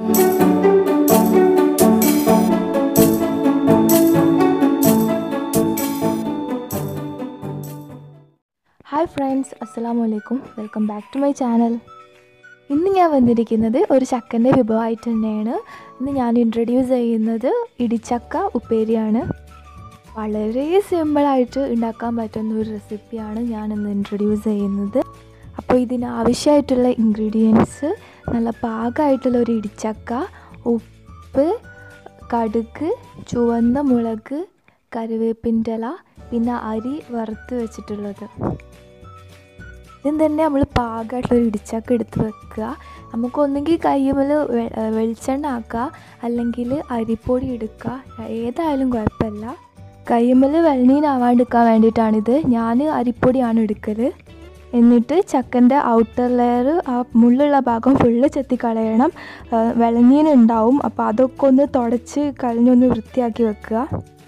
hi friends അസ്സലാമു അലൈക്കും welcome back to my channel ഇന്ന് ഞാൻ വന്നിരിക്കുന്നത് ഒരു ചക്കൻ്റെ വിഭവമായിട്ട് തന്നെയാണ് ഇന്ന് ഞാൻ ഇൻട്രൊഡ്യൂസ് ചെയ്യുന്നത് ഇടിച്ചക്ക ഉപ്പേരിയാണ് വളരെ സിമ്പിളായിട്ട് ഉണ്ടാക്കാൻ പറ്റുന്ന ഒരു റെസിപ്പിയാണ് ഞാൻ ഇന്ന് ഇൻട്രൊഡ്യൂസ് ചെയ്യുന്നത് അപ്പോൾ ഇതിന് ആവശ്യമായിട്ടുള്ള ഇൻഗ്രീഡിയൻസ് നല്ല പാകമായിട്ടുള്ള ഒരു ഇടിച്ചക്ക ഉപ്പ് കടുക് ചുവന്ന മുളക് കറിവേപ്പിൻ്റെ ഇല പിന്നെ അരി വറുത്ത് വെച്ചിട്ടുള്ളത് ഇതും തന്നെ നമ്മൾ പാകമായിട്ടുള്ള ഇടിച്ചക്ക എടുത്ത് വെക്കുക നമുക്ക് ഒന്നെങ്കിൽ കയ്യുമ്മൽ വെളിച്ചെണ്ണ ആക്കുക അല്ലെങ്കിൽ അരിപ്പൊടി എടുക്കുക ഏതായാലും കുഴപ്പമില്ല കയ്യുമ്മൽ വെള്ളീനാവാണ്ടിരിക്കാൻ വേണ്ടിയിട്ടാണിത് ഞാൻ അരിപ്പൊടിയാണ് എടുക്കൽ എന്നിട്ട് ചക്കൻ്റെ ഔട്ടർ ലെയർ ആ മുള്ളുള്ള ഭാഗം ഫുള്ള് ചെത്തിക്കളയണം വിളഞ്ഞീനുണ്ടാവും അപ്പോൾ അതൊക്കെ ഒന്ന് തുടച്ച് കളഞ്ഞൊന്ന് വൃത്തിയാക്കി വെക്കുക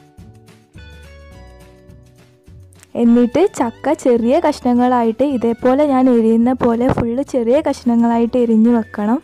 എന്നിട്ട് ചക്ക ചെറിയ കഷ്ണങ്ങളായിട്ട് ഇതേപോലെ ഞാൻ എരിയുന്ന പോലെ ഫുള്ള് ചെറിയ കഷ്ണങ്ങളായിട്ട് എരിഞ്ഞു വെക്കണം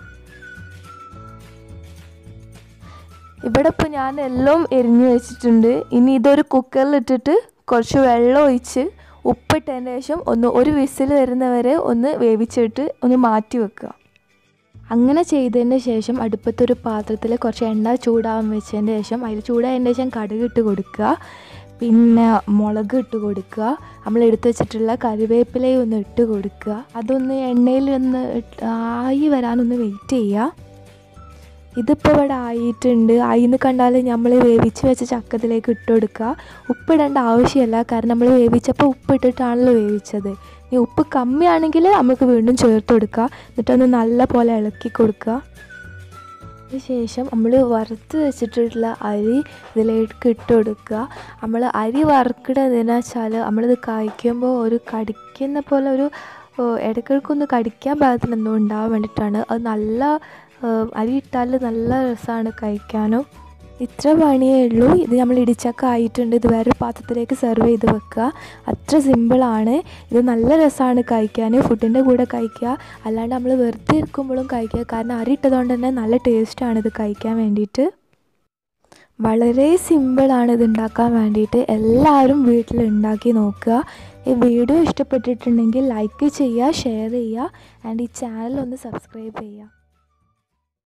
ഇവിടെ ഇപ്പോൾ ഞാൻ എല്ലാം എരിഞ്ഞു വെച്ചിട്ടുണ്ട് ഇനി ഇതൊരു കുക്കറിലിട്ടിട്ട് കുറച്ച് വെള്ളം ഒഴിച്ച് ഉപ്പിട്ടതിന് ശേഷം ഒന്ന് ഒരു വിസിൽ വരുന്നവരെ ഒന്ന് വേവിച്ചിട്ട് ഒന്ന് മാറ്റി വെക്കുക അങ്ങനെ ചെയ്തതിന് ശേഷം അടുപ്പത്തൊരു പാത്രത്തിൽ കുറച്ച് എണ്ണ ചൂടാവാൻ വെച്ചതിന് ശേഷം അതിൽ ചൂടായതിന് ശേഷം കടുക് ഇട്ട് കൊടുക്കുക പിന്നെ മുളക് ഇട്ട് കൊടുക്കുക നമ്മൾ എടുത്തു വെച്ചിട്ടുള്ള കറിവേപ്പിലയും ഒന്ന് ഇട്ട് കൊടുക്കുക അതൊന്ന് എണ്ണയിൽ ഒന്ന് ആയി വരാനൊന്ന് വെയിറ്റ് ചെയ്യുക ഇതിപ്പോൾ ഇവിടെ ആയിട്ടുണ്ട് ആയിന്ന് കണ്ടാൽ നമ്മൾ വേവിച്ച് വെച്ച ചക്കത്തിലേക്ക് ഇട്ട് കൊടുക്കുക ഉപ്പിടേണ്ട ആവശ്യമില്ല കാരണം നമ്മൾ വേവിച്ചപ്പോൾ ഉപ്പിട്ടിട്ടാണല്ലോ വേവിച്ചത് ഇനി ഉപ്പ് കമ്മിയാണെങ്കിൽ നമുക്ക് വീണ്ടും ചേർത്ത് കൊടുക്കുക എന്നിട്ടൊന്ന് നല്ല പോലെ ഇളക്കി കൊടുക്കുക ശേഷം നമ്മൾ വറുത്ത് വെച്ചിട്ടുള്ള അരി ഇതിലേക്ക് ഇട്ട് കൊടുക്കുക നമ്മൾ അരി വറുക്കിടുന്നതെന്ന് വെച്ചാൽ നമ്മളിത് കഴിക്കുമ്പോൾ ഒരു കടിക്കുന്ന പോലെ ഒരു ഇടയ്ക്കിടയ്ക്കൊന്ന് കടിക്കാൻ പാകത്തിനൊന്നും ഉണ്ടാവാൻ വേണ്ടിയിട്ടാണ് അത് നല്ല അരി ഇട്ടാൽ നല്ല രസമാണ് കഴിക്കാനും ഇത്ര പണിയേ ഉള്ളൂ ഇത് നമ്മൾ ഇടിച്ചക്ക ആയിട്ടുണ്ട് ഇത് വേറൊരു പാത്രത്തിലേക്ക് സെർവ് ചെയ്ത് വെക്കുക അത്ര സിമ്പിളാണ് ഇത് നല്ല രസമാണ് കഴിക്കാൻ ഫുഡിൻ്റെ കൂടെ കഴിക്കുക അല്ലാണ്ട് നമ്മൾ വെറുതെ ഇരിക്കുമ്പോഴും കഴിക്കുക കാരണം അരി ഇട്ടതുകൊണ്ട് തന്നെ നല്ല ടേസ്റ്റാണ് ഇത് കഴിക്കാൻ വേണ്ടിയിട്ട് വളരെ സിമ്പിളാണ് ഇത് ഉണ്ടാക്കാൻ വേണ്ടിയിട്ട് എല്ലാവരും വീട്ടിൽ ഉണ്ടാക്കി നോക്കുക ഈ വീഡിയോ ഇഷ്ടപ്പെട്ടിട്ടുണ്ടെങ്കിൽ ലൈക്ക് ചെയ്യുക ഷെയർ ചെയ്യുക ആൻഡ് ഈ ചാനൽ ഒന്ന് സബ്സ്ക്രൈബ് ചെയ്യുക